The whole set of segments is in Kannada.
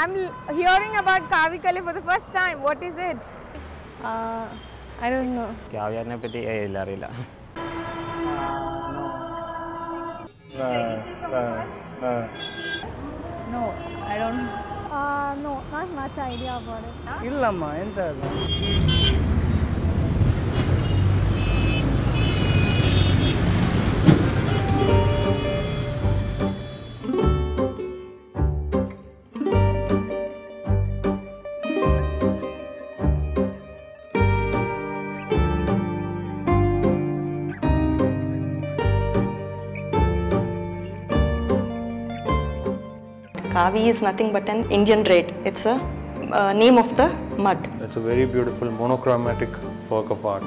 I'm l- hearing about Kavikale for the first time. What is it? Uh, I don't know. കാവ്യാനെ പറ്റി ഏ, ഇല്ല അറിയില്ല No, I don't know. Uh, no, not much idea about it. ಇಲ್ಲಮ್ಮ ಎಂತ ಅದು Kavi is nothing but an Indian red. It's a uh, name of the mud. It's a very beautiful monochromatic work of art.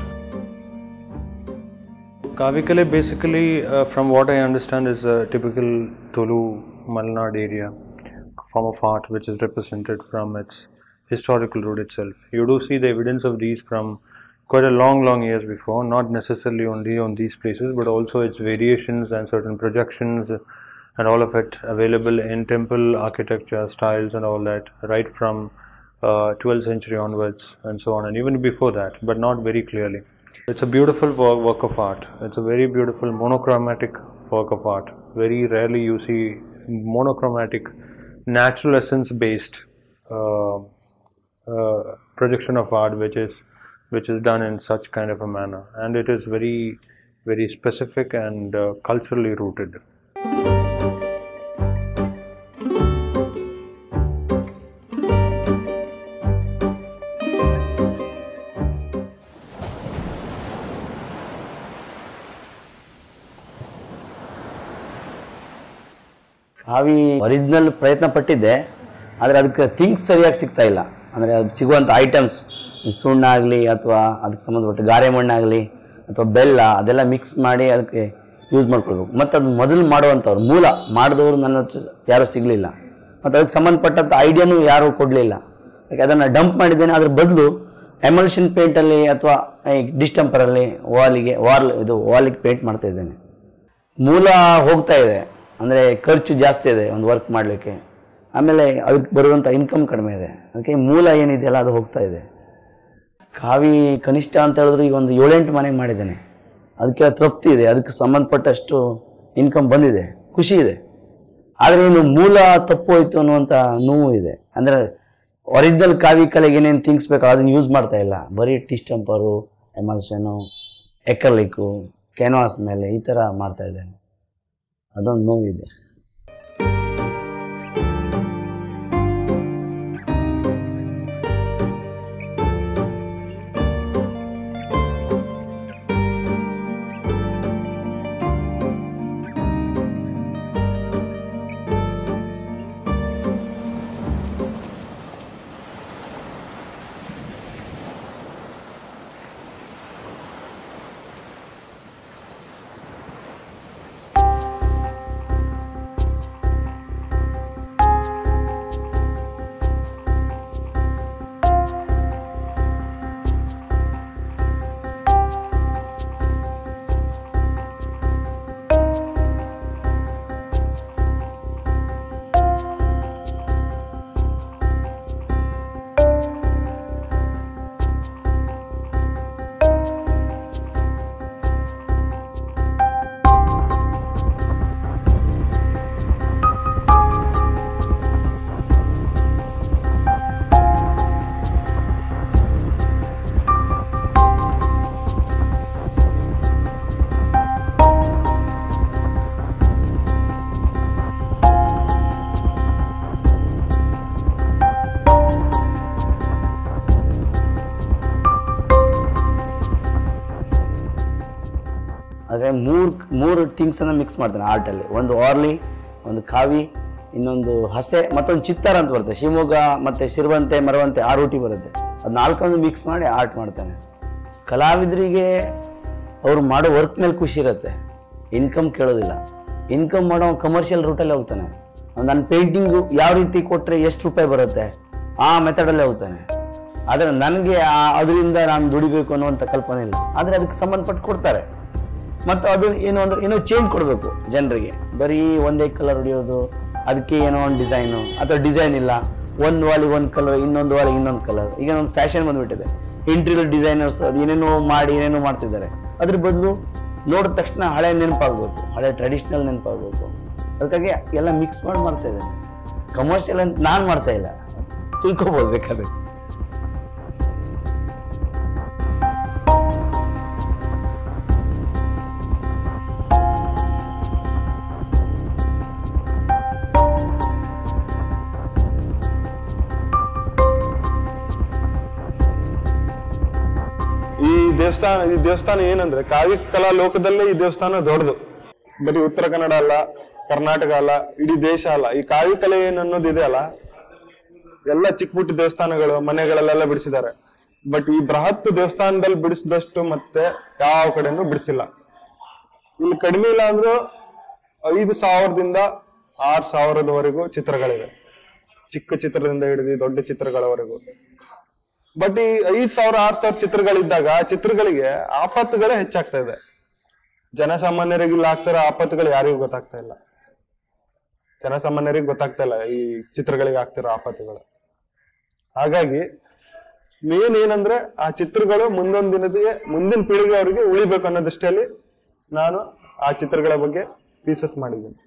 Kavikale basically, uh, from what I understand, is a typical Tulu Malnad area form of art which is represented from its historical root itself. You do see the evidence of these from quite a long, long years before, not necessarily only on these places, but also its variations and certain projections and all of it available in temple architecture styles and all that, right from uh, 12th century onwards and so on, and even before that, but not very clearly. It's a beautiful wo- work of art. It's a very beautiful monochromatic work of art. Very rarely you see monochromatic, natural essence based uh, uh, projection of art, which is which is done in such kind of a manner, and it is very very specific and uh, culturally rooted. ಕಾವಿ ಒರಿಜಿನಲ್ ಪ್ರಯತ್ನ ಪಟ್ಟಿದ್ದೆ ಆದರೆ ಅದಕ್ಕೆ ಥಿಂಗ್ಸ್ ಸರಿಯಾಗಿ ಸಿಗ್ತಾ ಇಲ್ಲ ಅಂದರೆ ಅದು ಸಿಗುವಂಥ ಐಟಮ್ಸ್ ಸುಣ್ಣ ಆಗಲಿ ಅಥವಾ ಅದಕ್ಕೆ ಸಂಬಂಧಪಟ್ಟ ಗಾರೆ ಮಣ್ಣಾಗಲಿ ಅಥವಾ ಬೆಲ್ಲ ಅದೆಲ್ಲ ಮಿಕ್ಸ್ ಮಾಡಿ ಅದಕ್ಕೆ ಯೂಸ್ ಮಾಡ್ಕೊಳ್ಬೇಕು ಮತ್ತು ಅದು ಮೊದಲು ಮಾಡುವಂಥವ್ರು ಮೂಲ ಮಾಡಿದವರು ನನ್ನ ಹತ್ರ ಯಾರೂ ಸಿಗಲಿಲ್ಲ ಮತ್ತು ಅದಕ್ಕೆ ಸಂಬಂಧಪಟ್ಟಂಥ ಐಡಿಯಾನೂ ಯಾರೂ ಕೊಡಲಿಲ್ಲ ಯಾಕೆ ಅದನ್ನು ಡಂಪ್ ಮಾಡಿದ್ದೇನೆ ಅದ್ರ ಬದಲು ಎಮಲ್ಷನ್ ಪೇಂಟಲ್ಲಿ ಅಥವಾ ಈ ಡಿಸ್ಟಂಪರಲ್ಲಿ ವಾಲಿಗೆ ವಾಲ್ ಇದು ವಾಲಿಗೆ ಪೇಂಟ್ ಮಾಡ್ತಾ ಇದ್ದೇನೆ ಮೂಲ ಹೋಗ್ತಾ ಇದೆ ಅಂದರೆ ಖರ್ಚು ಜಾಸ್ತಿ ಇದೆ ಒಂದು ವರ್ಕ್ ಮಾಡಲಿಕ್ಕೆ ಆಮೇಲೆ ಅದಕ್ಕೆ ಬರುವಂಥ ಇನ್ಕಮ್ ಕಡಿಮೆ ಇದೆ ಅದಕ್ಕೆ ಮೂಲ ಏನಿದೆಯಲ್ಲ ಅದು ಹೋಗ್ತಾ ಇದೆ ಕಾವಿ ಕನಿಷ್ಠ ಅಂತ ಹೇಳಿದ್ರೆ ಈಗ ಒಂದು ಏಳೆಂಟು ಮನೆ ಮಾಡಿದ್ದೇನೆ ಅದಕ್ಕೆ ತೃಪ್ತಿ ಇದೆ ಅದಕ್ಕೆ ಸಂಬಂಧಪಟ್ಟಷ್ಟು ಇನ್ಕಮ್ ಬಂದಿದೆ ಖುಷಿ ಇದೆ ಆದರೆ ಇನ್ನು ಮೂಲ ತಪ್ಪು ಹೋಯ್ತು ಅನ್ನುವಂಥ ನೋವು ಇದೆ ಅಂದರೆ ಒರಿಜಿನಲ್ ಕಾವಿ ಕಲೆಗೆ ಏನೇನು ಥಿಂಗ್ಸ್ ಬೇಕು ಅದನ್ನು ಯೂಸ್ ಮಾಡ್ತಾ ಇಲ್ಲ ಬರೀ ಟಿಸ್ಟಂಪರು ಎಮಲ್ಷನು ಎಕರ್ಲಿಕ್ಕು ಕ್ಯಾನ್ವಾಸ್ ಮೇಲೆ ಈ ಥರ ಮಾಡ್ತಾ ಇದ್ದೇನೆ ಅದೊಂದು ನೋವಿದೆ ಆದರೆ ಮೂರು ಮೂರು ಥಿಂಗ್ಸನ್ನು ಮಿಕ್ಸ್ ಮಾಡ್ತಾನೆ ಆರ್ಟಲ್ಲಿ ಒಂದು ಆರ್ಲಿ ಒಂದು ಕಾವಿ ಇನ್ನೊಂದು ಹಸೆ ಮತ್ತೊಂದು ಚಿತ್ತಾರ ಅಂತ ಬರುತ್ತೆ ಶಿವಮೊಗ್ಗ ಮತ್ತು ಶಿರವಂತೆ ಮರವಂತೆ ಆ ರೂಟಿ ಬರುತ್ತೆ ಅದು ನಾಲ್ಕೊಂದು ಮಿಕ್ಸ್ ಮಾಡಿ ಆರ್ಟ್ ಮಾಡ್ತಾನೆ ಕಲಾವಿದರಿಗೆ ಅವ್ರು ಮಾಡೋ ವರ್ಕ್ ಮೇಲೆ ಖುಷಿ ಇರುತ್ತೆ ಇನ್ಕಮ್ ಕೇಳೋದಿಲ್ಲ ಇನ್ಕಮ್ ಮಾಡೋ ಕಮರ್ಷಿಯಲ್ ರೂಟಲ್ಲಿ ಹೋಗ್ತಾನೆ ನನ್ನ ಪೇಂಟಿಂಗು ಯಾವ ರೀತಿ ಕೊಟ್ಟರೆ ಎಷ್ಟು ರೂಪಾಯಿ ಬರುತ್ತೆ ಆ ಮೆಥಡಲ್ಲೇ ಹೋಗ್ತಾನೆ ಆದರೆ ನನಗೆ ಅದರಿಂದ ನಾನು ದುಡಿಬೇಕು ಅನ್ನುವಂಥ ಕಲ್ಪನೆ ಇಲ್ಲ ಆದರೆ ಅದಕ್ಕೆ ಸಂಬಂಧಪಟ್ಟು ಕೊಡ್ತಾರೆ ಮತ್ತು ಅದು ಏನು ಅಂದ್ರೆ ಏನೋ ಚೇಂಜ್ ಕೊಡಬೇಕು ಜನರಿಗೆ ಬರೀ ಒಂದೇ ಕಲರ್ ಹೊಡಿಯೋದು ಅದಕ್ಕೆ ಏನೋ ಒಂದು ಡಿಸೈನು ಅಥವಾ ಡಿಸೈನ್ ಇಲ್ಲ ಒಂದು ವಾಲಿಗೆ ಒಂದು ಕಲರ್ ಇನ್ನೊಂದು ವಾಲಿಗೆ ಇನ್ನೊಂದು ಕಲರ್ ಈಗ ಒಂದು ಫ್ಯಾಷನ್ ಬಂದ್ಬಿಟ್ಟಿದೆ ಇಂಟೀರಿಯರ್ ಡಿಸೈನರ್ಸ್ ಅದು ಏನೇನೋ ಮಾಡಿ ಏನೇನೋ ಮಾಡ್ತಿದ್ದಾರೆ ಅದ್ರ ಬದಲು ನೋಡಿದ ತಕ್ಷಣ ಹಳೆ ನೆನಪಾಗಬೇಕು ಹಳೆ ಟ್ರೆಡಿಷ್ನಲ್ ನೆನಪಾಗಬೇಕು ಅದಕ್ಕಾಗಿ ಎಲ್ಲ ಮಿಕ್ಸ್ ಮಾಡಿ ಮಾಡ್ತಾ ಇದ್ದಾರೆ ಕಮರ್ಷಿಯಲ್ ಅಂತ ನಾನು ಮಾಡ್ತಾ ಇಲ್ಲ ತಿಳ್ಕೊಬೋದು ಬೇಕಾದ್ರೆ ಈ ದೇವಸ್ಥಾನ ಈ ದೇವಸ್ಥಾನ ಏನಂದ್ರೆ ಕಾವಿ ಕಲಾ ಲೋಕದಲ್ಲೇ ಈ ದೇವಸ್ಥಾನ ದೊಡ್ಡದು ಬರೀ ಉತ್ತರ ಕನ್ನಡ ಅಲ್ಲ ಕರ್ನಾಟಕ ಅಲ್ಲ ಇಡೀ ದೇಶ ಅಲ್ಲ ಈ ಕಾವಿ ಕಲೆ ಏನ್ ಅನ್ನೋದು ಇದೆ ಅಲ್ಲ ಎಲ್ಲ ಚಿಕ್ಕ ಪುಟ್ಟ ದೇವಸ್ಥಾನಗಳು ಮನೆಗಳಲ್ಲೆಲ್ಲ ಬಿಡಿಸಿದ್ದಾರೆ ಬಟ್ ಈ ಬೃಹತ್ ದೇವಸ್ಥಾನದಲ್ಲಿ ಬಿಡಿಸಿದಷ್ಟು ಮತ್ತೆ ಯಾವ ಕಡೆನೂ ಬಿಡಿಸಿಲ್ಲ ಇಲ್ಲಿ ಕಡಿಮೆ ಇಲ್ಲ ಅಂದ್ರೂ ಐದು ಸಾವಿರದಿಂದ ಆರು ಸಾವಿರದವರೆಗೂ ಚಿತ್ರಗಳಿವೆ ಚಿಕ್ಕ ಚಿತ್ರದಿಂದ ಹಿಡಿದು ದೊಡ್ಡ ಚಿತ್ರಗಳವರೆಗೂ ಬಟ್ ಈ ಐದ್ ಸಾವಿರ ಆರ್ ಸಾವಿರ ಚಿತ್ರಗಳಿದ್ದಾಗ ಆ ಚಿತ್ರಗಳಿಗೆ ಆಪತ್ತುಗಳೇ ಹೆಚ್ಚಾಗ್ತಾ ಇದೆ ಜನಸಾಮಾನ್ಯರಿಗೆ ಇಲ್ಲಿ ಆಗ್ತಿರೋ ಆಪತ್ತುಗಳು ಯಾರಿಗೂ ಗೊತ್ತಾಗ್ತಾ ಇಲ್ಲ ಜನಸಾಮಾನ್ಯರಿಗೆ ಗೊತ್ತಾಗ್ತಾ ಇಲ್ಲ ಈ ಚಿತ್ರಗಳಿಗೆ ಆಗ್ತಿರೋ ಆಪತ್ತುಗಳು ಹಾಗಾಗಿ ಮೇನ್ ಏನಂದ್ರೆ ಆ ಚಿತ್ರಗಳು ಮುಂದೊಂದು ದಿನದಿಗೆ ಮುಂದಿನ ಪೀಳಿಗೆ ಅವರಿಗೆ ಉಳಿಬೇಕು ಅನ್ನೋ ದೃಷ್ಟಿಯಲ್ಲಿ ನಾನು ಆ ಚಿತ್ರಗಳ ಬಗ್ಗೆ ಥೀಸಸ್ ಮಾಡಿದ್ದೀನಿ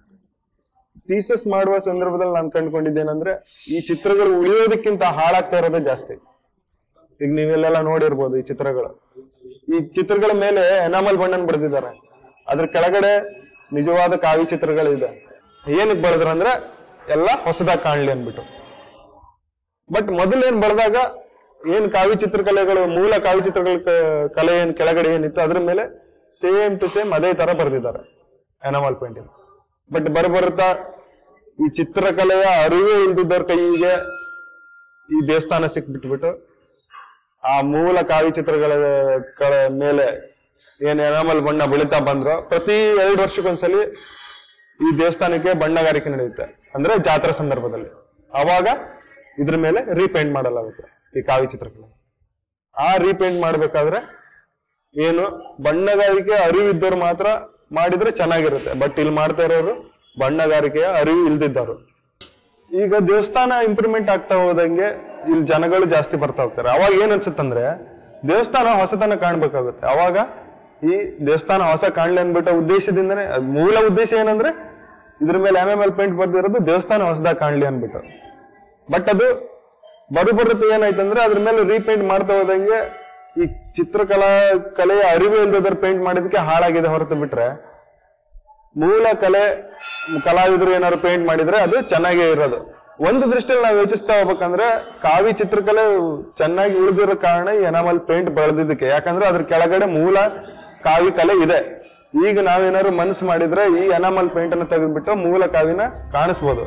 ಥೀಸಸ್ ಮಾಡುವ ಸಂದರ್ಭದಲ್ಲಿ ನಾನು ಕಂಡುಕೊಂಡಿದ್ದೇನೆಂದ್ರೆ ಈ ಚಿತ್ರಗಳು ಉಳಿಯೋದಕ್ಕಿಂತ ಹಾಳಾಗ್ತಾ ಇರೋದೇ ಜಾಸ್ತಿ ಈಗ ನೀವೆಲ್ಲೆಲ್ಲ ನೋಡಿರ್ಬೋದು ಈ ಚಿತ್ರಗಳು ಈ ಚಿತ್ರಗಳ ಮೇಲೆ ಎನಾಮಲ್ ಬಣ್ಣನ್ ಬರೆದಿದ್ದಾರೆ ಅದ್ರ ಕೆಳಗಡೆ ನಿಜವಾದ ಕಾವಿ ಚಿತ್ರಗಳಿದೆ ಏನಕ್ಕೆ ಬರೆದ್ರಂದ್ರೆ ಎಲ್ಲ ಹೊಸದಾಗಿ ಕಾಣ್ಲಿ ಅನ್ಬಿಟ್ಟು ಬಟ್ ಮೊದಲು ಏನ್ ಬರೆದಾಗ ಏನ್ ಕಾವಿ ಚಿತ್ರಕಲೆಗಳು ಮೂಲ ಕಾವಿ ಚಿತ್ರಗಳ ಕ- ಕಲೆ ಏನ್ ಕೆಳಗಡೆ ಏನಿತ್ತು ಅದ್ರ ಮೇಲೆ ಸೇಮ್ ಟು ಸೇಮ್ ಅದೇ ತರ ಬರೆದಿದ್ದಾರೆ ಎನಾಮಲ್ ಪೇಂಟಿಂಗ್ ಬಟ್ ಬರಬರುತ್ತಾ ಈ ಚಿತ್ರಕಲೆಯ ಅರಿವೇ ಇಲ್ದಿದ್ದವ್ರ ಕೈಗೆ ಈ ದೇವಸ್ಥಾನ ಸಿಕ್ಬಿಟ್ಬಿಟ್ಟು ಆ ಮೂಲ ಕಾವಿ ಚಿತ್ರಗಳ ಕಳ ಮೇಲೆ ಏನ್ ಎನಾಮಲ್ ಬಣ್ಣ ಬೆಳಿತಾ ಬಂದ್ರು ಪ್ರತಿ ಎರಡು ವರ್ಷಕ್ಕೊಂದ್ಸಲಿ ಈ ದೇವಸ್ಥಾನಕ್ಕೆ ಬಣ್ಣಗಾರಿಕೆ ನಡೆಯುತ್ತೆ ಅಂದ್ರೆ ಜಾತ್ರಾ ಸಂದರ್ಭದಲ್ಲಿ ಅವಾಗ ಇದ್ರ ಮೇಲೆ ರೀಪೇಂಟ್ ಮಾಡಲಾಗುತ್ತೆ ಈ ಕಾವಿ ಚಿತ್ರಕಲೆ ಆ ರೀಪೇಂಟ್ ಮಾಡ್ಬೇಕಾದ್ರೆ ಏನು ಬಣ್ಣಗಾರಿಕೆ ಅರಿವಿದ್ದವ್ರು ಮಾತ್ರ ಮಾಡಿದ್ರೆ ಚೆನ್ನಾಗಿರುತ್ತೆ ಬಟ್ ಇಲ್ಲಿ ಮಾಡ್ತಾ ಇರೋರು ಬಣ್ಣಗಾರಿಕೆಯ ಅರಿವು ಇಲ್ದಿದ್ದವರು ಈಗ ದೇವಸ್ಥಾನ ಇಂಪ್ರೂವ್ಮೆಂಟ್ ಆಗ್ತಾ ಹೋದಂಗೆ ಇಲ್ಲಿ ಜನಗಳು ಜಾಸ್ತಿ ಬರ್ತಾ ಹೋಗ್ತಾರೆ ಅವಾಗ ಏನ್ ಅನ್ಸುತ್ತಂದ್ರೆ ದೇವಸ್ಥಾನ ಹೊಸತನ ಕಾಣ್ಬೇಕಾಗುತ್ತೆ ಅವಾಗ ಈ ದೇವಸ್ಥಾನ ಹೊಸ ಕಾಣ್ಲಿ ಅನ್ಬಿಟ್ಟ ಉದ್ದೇಶದಿಂದನೇ ಅದ್ ಮೂಲ ಉದ್ದೇಶ ಏನಂದ್ರೆ ಇದ್ರ ಮೇಲೆ ಎಮ್ ಪೇಂಟ್ ಬರ್ದಿರೋದು ದೇವಸ್ಥಾನ ಹೊಸದಾಗಿ ಕಾಣ್ಲಿ ಅನ್ಬಿಟ್ಟು ಬಟ್ ಅದು ಬರು ಬರುತ್ತೆ ಏನಾಯ್ತಂದ್ರೆ ಅದ್ರ ಮೇಲೆ ರೀಪೇಂಟ್ ಮಾಡ್ತಾ ಹೋದಂಗೆ ಈ ಚಿತ್ರಕಲಾ ಕಲೆಯ ಅರಿವು ಇಲ್ದದ್ರ ಪೇಂಟ್ ಮಾಡಿದಕ್ಕೆ ಹಾಳಾಗಿದೆ ಹೊರತು ಬಿಟ್ರೆ ಮೂಲ ಕಲೆ ಕಲಾವಿದರು ಏನಾದ್ರು ಪೇಂಟ್ ಮಾಡಿದ್ರೆ ಅದು ಚೆನ್ನಾಗೇ ಇರೋದು ಒಂದು ದೃಷ್ಟಿಯಲ್ಲಿ ನಾವು ಯೋಚಿಸ್ತಾ ಹೋಗ್ಬೇಕಂದ್ರೆ ಕಾವಿ ಚಿತ್ರಕಲೆ ಚೆನ್ನಾಗಿ ಉಳಿದಿರೋ ಕಾರಣ ಈ ಎನಾಮಲ್ ಪೇಂಟ್ ಬೆಳೆದಿದ್ದಕ್ಕೆ ಯಾಕಂದ್ರೆ ಅದ್ರ ಕೆಳಗಡೆ ಮೂಲ ಕಾವಿ ಕಲೆ ಇದೆ ಈಗ ನಾವೇನಾದ್ರು ಮನಸ್ಸು ಮಾಡಿದ್ರೆ ಈ ಎನಾಮಲ್ ಪೇಂಟ್ ಅನ್ನು ತೆಗೆದ್ಬಿಟ್ಟು ಮೂಲ ಕಾವಿನ ಕಾಣಿಸ್ಬೋದು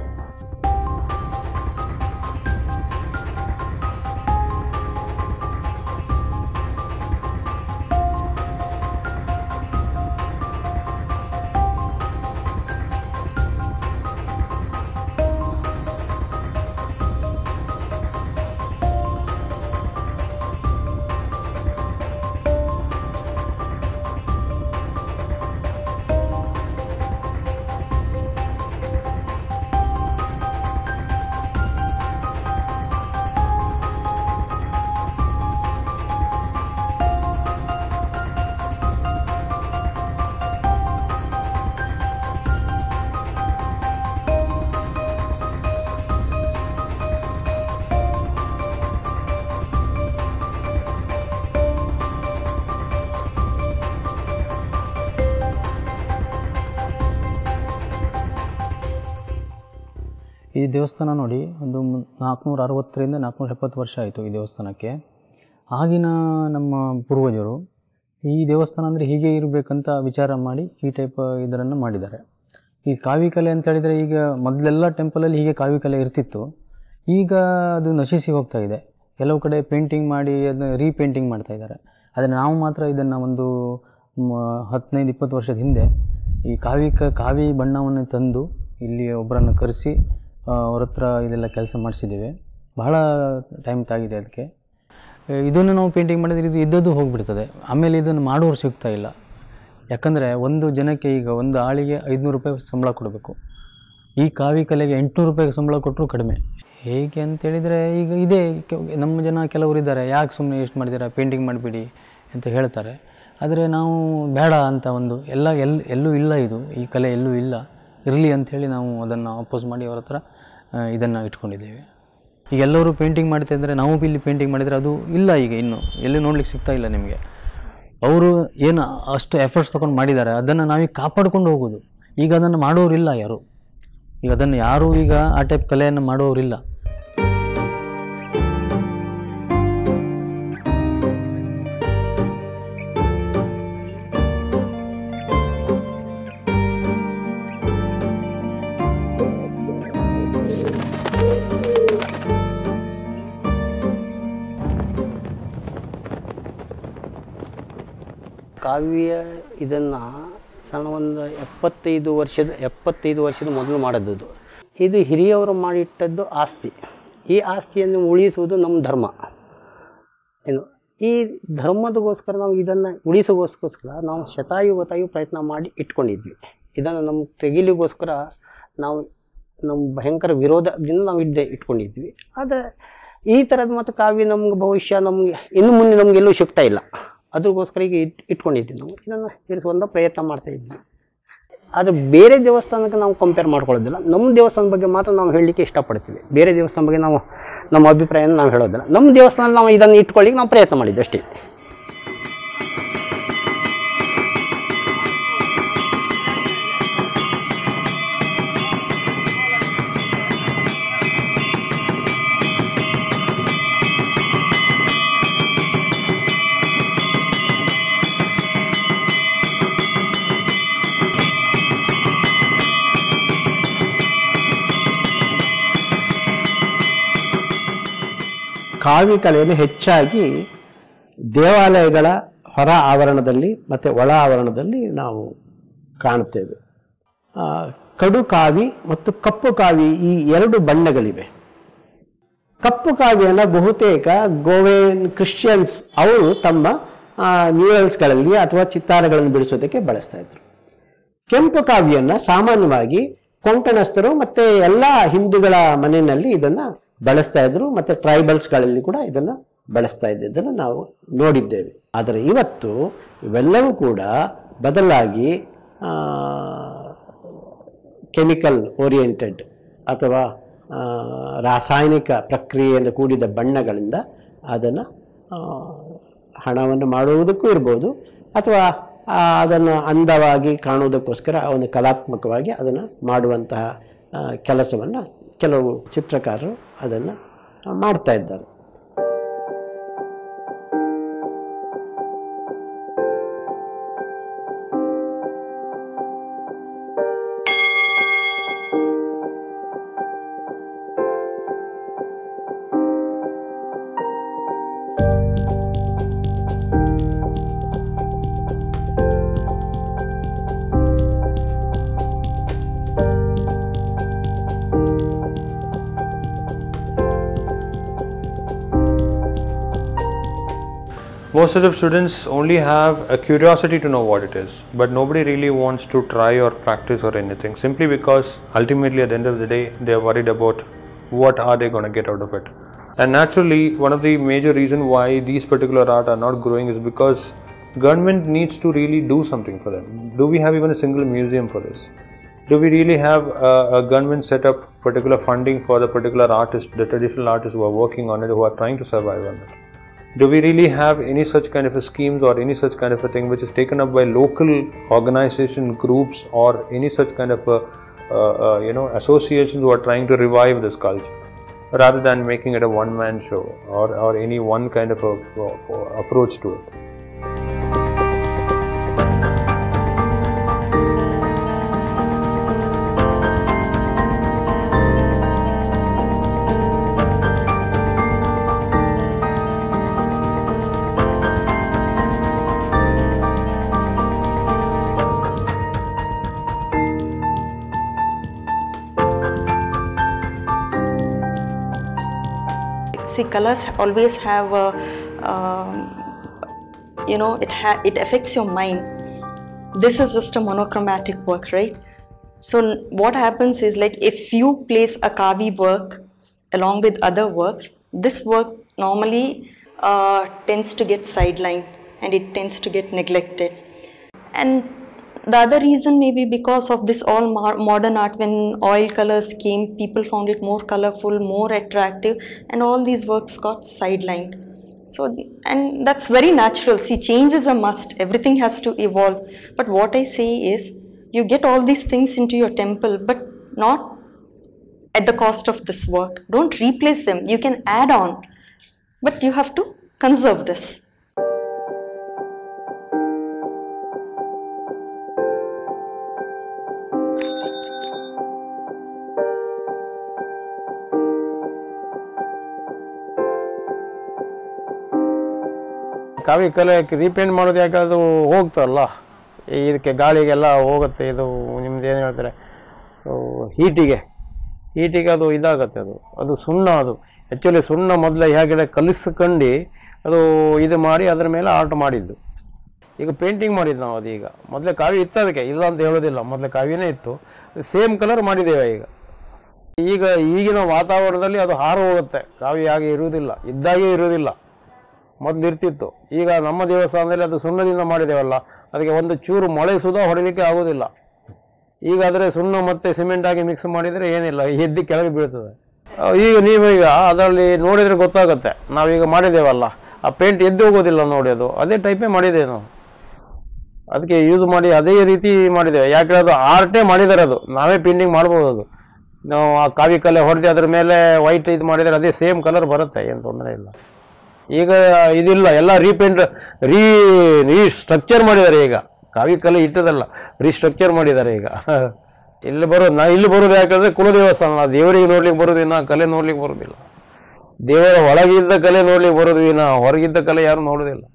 ಈ ದೇವಸ್ಥಾನ ನೋಡಿ ಒಂದು ನಾಲ್ಕುನೂರ ಅರವತ್ತರಿಂದ ನಾಲ್ಕುನೂರ ಎಪ್ಪತ್ತು ವರ್ಷ ಆಯಿತು ಈ ದೇವಸ್ಥಾನಕ್ಕೆ ಆಗಿನ ನಮ್ಮ ಪೂರ್ವಜರು ಈ ದೇವಸ್ಥಾನ ಅಂದರೆ ಹೀಗೆ ಇರಬೇಕಂತ ವಿಚಾರ ಮಾಡಿ ಈ ಟೈಪ್ ಇದರನ್ನು ಮಾಡಿದ್ದಾರೆ ಈ ಕಾವಿ ಕಲೆ ಅಂತ ಹೇಳಿದರೆ ಈಗ ಮೊದಲೆಲ್ಲ ಟೆಂಪಲಲ್ಲಿ ಹೀಗೆ ಕಾವಿ ಕಲೆ ಇರ್ತಿತ್ತು ಈಗ ಅದು ನಶಿಸಿ ಹೋಗ್ತಾ ಇದೆ ಕೆಲವು ಕಡೆ ಪೇಂಟಿಂಗ್ ಮಾಡಿ ಅದನ್ನ ರೀಪೇಂಟಿಂಗ್ ಮಾಡ್ತಾ ಇದ್ದಾರೆ ಆದರೆ ನಾವು ಮಾತ್ರ ಇದನ್ನು ಒಂದು ಮ- ಹದಿನೈದು ಇಪ್ಪತ್ತು ವರ್ಷದ ಹಿಂದೆ ಈ ಕಾವಿ ಕ ಕಾವಿ ಬಣ್ಣವನ್ನು ತಂದು ಇಲ್ಲಿ ಒಬ್ಬರನ್ನು ಕರೆಸಿ ಅವ್ರ ಹತ್ರ ಇದೆಲ್ಲ ಕೆಲಸ ಮಾಡಿಸಿದ್ದೇವೆ ಬಹಳ ಟೈಮ್ ತಾಗಿದೆ ಅದಕ್ಕೆ ಆ, ಇದನ್ನು ನಾವು ಪೇಂಟಿಂಗ್ ಮಾಡಿದ್ರೆ ಇದು ಇದ್ದದ್ದು ಹೋಗಿಬಿಡ್ತದೆ ಆಮೇಲೆ ಇದನ್ನು ಮಾಡೋರು ಸಿಗ್ತಾ ಇಲ್ಲ ಯಾಕಂದರೆ ಒಂದು ಜನಕ್ಕೆ ಈಗ ಒಂದು ಆಳಿಗೆ ಐದುನೂರು ರೂಪಾಯಿ ಸಂಬಳ ಕೊಡಬೇಕು ಈ ಕಾವಿ ಕಲೆಗೆ ಎಂಟುನೂರು ರೂಪಾಯಿ ಸಂಬಳ ಕೊಟ್ಟರು ಕಡಿಮೆ ಹೇಗೆ ಅಂತೇಳಿದರೆ ಈಗ ಇದೇ ಕೆ- ನಮ್ಮ ಜನ ಕೆಲವರು ಇದ್ದಾರೆ ಯಾಕೆ ಸುಮ್ಮನೆ ಎಷ್ಟು ಮಾಡ್ತೀರಾ ಪೇಂಟಿಂಗ್ ಮಾಡಿಬಿಡಿ ಅಂತ ಹೇಳ್ತಾರೆ ಆದರೆ ನಾವು ಬೇಡ ಅಂತ ಒಂದು ಎಲ್ಲ ಎಲ್ ಎಲ್ಲೂ ಇಲ್ಲ ಇದು ಈ ಕಲೆ ಎಲ್ಲೂ ಇಲ್ಲ ಇರಲಿ ಅಂಥೇಳಿ ನಾವು ಅದನ್ನು ಅಪೋಸ್ ಮಾಡಿ ಅವ್ರ ಹತ್ರ ಇದನ್ನು ಇಟ್ಕೊಂಡಿದ್ದೇವೆ ಈಗ ಎಲ್ಲರೂ ಪೇಂಟಿಂಗ್ ಮಾಡ್ತಾ ಇದ್ದರೆ ನಾವು ಇಲ್ಲಿ ಪೇಂಟಿಂಗ್ ಮಾಡಿದರೆ ಅದು ಇಲ್ಲ ಈಗ ಇನ್ನು ಎಲ್ಲೂ ನೋಡ್ಲಿಕ್ಕೆ ಸಿಗ್ತಾ ಇಲ್ಲ ನಿಮಗೆ ಅವರು ಏನು ಅಷ್ಟು ಎಫರ್ಟ್ಸ್ ತೊಗೊಂಡು ಮಾಡಿದ್ದಾರೆ ಅದನ್ನು ನಾವೀಗ ಕಾಪಾಡ್ಕೊಂಡು ಹೋಗೋದು ಈಗ ಅದನ್ನು ಮಾಡೋರಿಲ್ಲ ಯಾರು ಈಗ ಅದನ್ನು ಯಾರೂ ಈಗ ಆ ಟೈಪ್ ಕಲೆಯನ್ನು ಮಾಡುವವರಿಲ್ಲ ಕಾವ್ಯ ಇದನ್ನು ಸಣ್ಣ ಒಂದು ಎಪ್ಪತ್ತೈದು ವರ್ಷದ ಎಪ್ಪತ್ತೈದು ವರ್ಷದ ಮೊದಲು ಮಾಡಿದ್ದು ಇದು ಹಿರಿಯವರು ಮಾಡಿಟ್ಟದ್ದು ಆಸ್ತಿ ಈ ಆಸ್ತಿಯನ್ನು ಉಳಿಸುವುದು ನಮ್ಮ ಧರ್ಮ ಏನು ಈ ಧರ್ಮದಗೋಸ್ಕರ ನಾವು ಇದನ್ನು ಉಳಿಸೋಗೋಸ್ಕರ ನಾವು ಶತಾಯುಗತಾಯು ಪ್ರಯತ್ನ ಮಾಡಿ ಇಟ್ಕೊಂಡಿದ್ವಿ ಇದನ್ನು ನಮ್ಮ ತೆಗಿಲಿಗೋಸ್ಕರ ನಾವು ನಮ್ಮ ಭಯಂಕರ ವಿರೋಧದಿಂದ ನಾವು ಇದ್ದೇ ಇಟ್ಕೊಂಡಿದ್ವಿ ಆದರೆ ಈ ಥರದ ಮತ್ತು ಕಾವ್ಯ ನಮ್ಗೆ ಭವಿಷ್ಯ ನಮಗೆ ಇನ್ನು ಮುಂದೆ ನಮ್ಗೆ ಎಲ್ಲೂ ಸಿಗ್ತಾ ಇಲ್ಲ ಅದ್ರಗೋಸ್ಕರ ಈಗ ಇಟ್ ಇಟ್ಕೊಂಡಿದ್ವಿ ನಾವು ಇದನ್ನು ಇರಿಸುವಂಥ ಪ್ರಯತ್ನ ಮಾಡ್ತಾ ಇದ್ವಿ ಆದರೆ ಬೇರೆ ದೇವಸ್ಥಾನಕ್ಕೆ ನಾವು ಕಂಪೇರ್ ಮಾಡ್ಕೊಳ್ಳೋದಿಲ್ಲ ನಮ್ಮ ದೇವಸ್ಥಾನದ ಬಗ್ಗೆ ಮಾತ್ರ ನಾವು ಹೇಳಲಿಕ್ಕೆ ಇಷ್ಟಪಡ್ತೀವಿ ಬೇರೆ ದೇವಸ್ಥಾನ ಬಗ್ಗೆ ನಾವು ನಮ್ಮ ಅಭಿಪ್ರಾಯನ ನಾವು ಹೇಳೋದಿಲ್ಲ ನಮ್ಮ ದೇವಸ್ಥಾನದಲ್ಲಿ ನಾವು ಇದನ್ನು ಇಟ್ಕೊಳ್ಳಿಕ್ಕೆ ನಾವು ಪ್ರಯತ್ನ ಮಾಡಿದ್ವಿ ಅಷ್ಟೇ ಕಾವಿ ಕಲೆಯನ್ನು ಹೆಚ್ಚಾಗಿ ದೇವಾಲಯಗಳ ಹೊರ ಆವರಣದಲ್ಲಿ ಮತ್ತು ಒಳ ಆವರಣದಲ್ಲಿ ನಾವು ಕಾಣುತ್ತೇವೆ ಆ, ಕಡು ಕಾವಿ ಮತ್ತು ಕಪ್ಪು ಕಾವಿ ಈ ಎರಡು ಬಣ್ಣಗಳಿವೆ ಕಪ್ಪು ಕಾವಿಯನ್ನು ಬಹುತೇಕ ಗೋವೆನ್ ಕ್ರಿಶ್ಚಿಯನ್ಸ್ ಅವರು ತಮ್ಮ ಮ್ಯೂರಲ್ಸ್ಗಳಲ್ಲಿ ಅಥವಾ ಚಿತ್ತಾರಗಳನ್ನು ಬಿಡಿಸೋದಕ್ಕೆ ಬಳಸ್ತಾ ಇದ್ರು ಕೆಂಪು ಕಾವಿಯನ್ನ ಸಾಮಾನ್ಯವಾಗಿ ಕೊಂಕಣಸ್ಥರು ಮತ್ತೆ ಎಲ್ಲ ಹಿಂದೂಗಳ ಮನೆಯಲ್ಲಿ ಇದನ್ನ ಬಳಸ್ತಾ ಇದ್ರು ಮತ್ತೆ ಟ್ರೈಬಲ್ಸ್ಗಳಲ್ಲಿ ಕೂಡ ಇದನ್ನ ಬಳಸ್ತಾ ಇದ್ದಿದ್ದನ್ನು ನಾವು ನೋಡಿದ್ದೇವೆ ಆದರೆ ಇವತ್ತು ಇವೆಲ್ಲವೂ ಕೂಡ ಬದಲಾಗಿ ಕೆಮಿಕಲ್ ಓರಿಯೆಂಟೆಡ್ ಅಥವಾ ಆ, ರಾಸಾಯನಿಕ ಪ್ರಕ್ರಿಯೆಯಿಂದ ಕೂಡಿದ ಬಣ್ಣಗಳಿಂದ ಅದನ್ನು ಹಣವನ್ನು ಮಾಡುವುದಕ್ಕೂ ಇರ್ಬೋದು ಅಥವಾ ಆ, ಅದನ್ನು ಅಂದವಾಗಿ ಕಾಣುವುದಕ್ಕೋಸ್ಕರ ಒಂದು ಕಲಾತ್ಮಕವಾಗಿ ಅದನ್ನು ಮಾಡುವಂತಹ ಕೆಲಸವನ್ನು ಕೆಲವು ಚಿತ್ರಕಾರರು ಅದನ್ನು ಮಾಡ್ತಾ ಇದ್ದಾರೆ Most of the students only have a curiosity to know what it is, but nobody really wants to try or practice or anything simply because ultimately at the end of the day they are worried about what are they going to get out of it. And naturally, one of the major reason why these particular art are not growing is because government needs to really do something for them. Do we have even a single museum for this? Do we really have a, a government set up particular funding for the particular artist, the traditional artists who are working on it, who are trying to survive on it? do we really have any such kind of a schemes or any such kind of a thing which is taken up by local organization groups or any such kind of a, uh, uh, you know associations who are trying to revive this culture rather than making it a one man show or, or any one kind of a, a- approach to it See, colors always have a, um, you know, it ha- it affects your mind. This is just a monochromatic work, right? So n- what happens is like if you place a kavi work along with other works, this work normally uh, tends to get sidelined and it tends to get neglected. And the other reason may be because of this all mar- modern art when oil colors came, people found it more colorful, more attractive, and all these works got sidelined. So, and that's very natural. See, change is a must, everything has to evolve. But what I say is, you get all these things into your temple, but not at the cost of this work. Don't replace them, you can add on, but you have to conserve this. ಕಾವಿ ಕಲೆ ರೀಪೇಂಟ್ ಮಾಡೋದು ಯಾಕೆ ಅದು ಹೋಗ್ತಲ್ಲ ಈ ಇದಕ್ಕೆ ಗಾಳಿಗೆಲ್ಲ ಹೋಗುತ್ತೆ ಇದು ನಿಮ್ದು ಏನು ಹೇಳ್ತಾರೆ ಹೀಟಿಗೆ ಹೀಟಿಗೆ ಅದು ಇದಾಗತ್ತೆ ಅದು ಅದು ಸುಣ್ಣ ಅದು ಆ್ಯಕ್ಚುಲಿ ಸುಣ್ಣ ಮೊದಲೇ ಹೇಗೆ ಕಲಿಸ್ಕೊಂಡು ಅದು ಇದು ಮಾಡಿ ಅದರ ಮೇಲೆ ಆರ್ಟ್ ಮಾಡಿದ್ದು ಈಗ ಪೇಂಟಿಂಗ್ ಮಾಡಿದ್ದು ನಾವು ಅದೀಗ ಮೊದಲೇ ಕಾವಿ ಇತ್ತು ಅದಕ್ಕೆ ಇಲ್ಲ ಅಂತ ಹೇಳೋದಿಲ್ಲ ಮೊದಲೇ ಕಾವಿನೇ ಇತ್ತು ಸೇಮ್ ಕಲರ್ ಮಾಡಿದ್ದೇವೆ ಈಗ ಈಗ ಈಗಿನ ವಾತಾವರಣದಲ್ಲಿ ಅದು ಹಾರು ಹೋಗುತ್ತೆ ಕಾವಿ ಹಾಗೆ ಇರುವುದಿಲ್ಲ ಇದ್ದಾಗೆ ಇರುವುದಿಲ್ಲ ಮೊದಲು ಇರ್ತಿತ್ತು ಈಗ ನಮ್ಮ ದೇವಸ್ಥಾನದಲ್ಲಿ ಅದು ಸುಣ್ಣದಿಂದ ಮಾಡಿದ್ದೇವಲ್ಲ ಅದಕ್ಕೆ ಒಂದು ಚೂರು ಮಳೆ ಸುಧಾ ಹೊಡಿಲಿಕ್ಕೆ ಆಗೋದಿಲ್ಲ ಈಗ ಆದರೆ ಸುಣ್ಣ ಮತ್ತು ಸಿಮೆಂಟ್ ಆಗಿ ಮಿಕ್ಸ್ ಮಾಡಿದರೆ ಏನಿಲ್ಲ ಎದ್ದು ಕೆಳಗೆ ಬೀಳ್ತದೆ ಆ, ಈಗ ನೀವು ಈಗ ಅದರಲ್ಲಿ ನೋಡಿದರೆ ಗೊತ್ತಾಗುತ್ತೆ ನಾವೀಗ ಮಾಡಿದ್ದೇವಲ್ಲ ಆ ಪೇಂಟ್ ಎದ್ದು ಹೋಗೋದಿಲ್ಲ ನೋಡಿ ಅದು ಅದೇ ಟೈಪೇ ಮಾಡಿದ್ದೇವೆ ನಾವು ಅದಕ್ಕೆ ಯೂಸ್ ಮಾಡಿ ಅದೇ ರೀತಿ ಮಾಡಿದ್ದೇವೆ ಯಾಕೆ ಅದು ಆರ್ಟೇ ಮಾಡಿದ್ದಾರೆ ಅದು ನಾವೇ ಪೇಂಟಿಂಗ್ ಮಾಡ್ಬೋದು ಅದು ನಾವು ಆ ಕಾವಿ ಕಲೆ ಹೊಡೆದು ಅದ್ರ ಮೇಲೆ ವೈಟ್ ಇದು ಮಾಡಿದರೆ ಅದೇ ಸೇಮ್ ಕಲರ್ ಬರುತ್ತೆ ಏನು ತೊಂದರೆ ಇಲ್ಲ ಈಗ ಇದಿಲ್ಲ ಎಲ್ಲ ರೀಪೇಂಟ್ ರೀ ರೀ ಸ್ಟ್ರಕ್ಚರ್ ಮಾಡಿದ್ದಾರೆ ಈಗ ಕಾವಿ ಕಲೆ ಇಟ್ಟದಲ್ಲ ರೀಸ್ಟ್ರಕ್ಚರ್ ಮಾಡಿದ್ದಾರೆ ಈಗ ಇಲ್ಲಿ ಬರೋದು ನಾ ಇಲ್ಲಿ ಬರೋದು ಯಾಕಂದ್ರೆ ಕುಲದೇವಸ್ಥಾನ ದೇವರಿಗೆ ನೋಡ್ಲಿಕ್ಕೆ ಬರೋದು ಇನ್ನ ಕಲೆ ನೋಡ್ಲಿಕ್ಕೆ ಬರೋದಿಲ್ಲ ದೇವರ ಒಳಗಿದ್ದ ಕಲೆ ನೋಡ್ಲಿಕ್ಕೆ ಬರೋದು ಇನ್ನ ಹೊರಗಿದ್ದ ಕಲೆ ಯಾರು ನೋಡೋದಿಲ್ಲ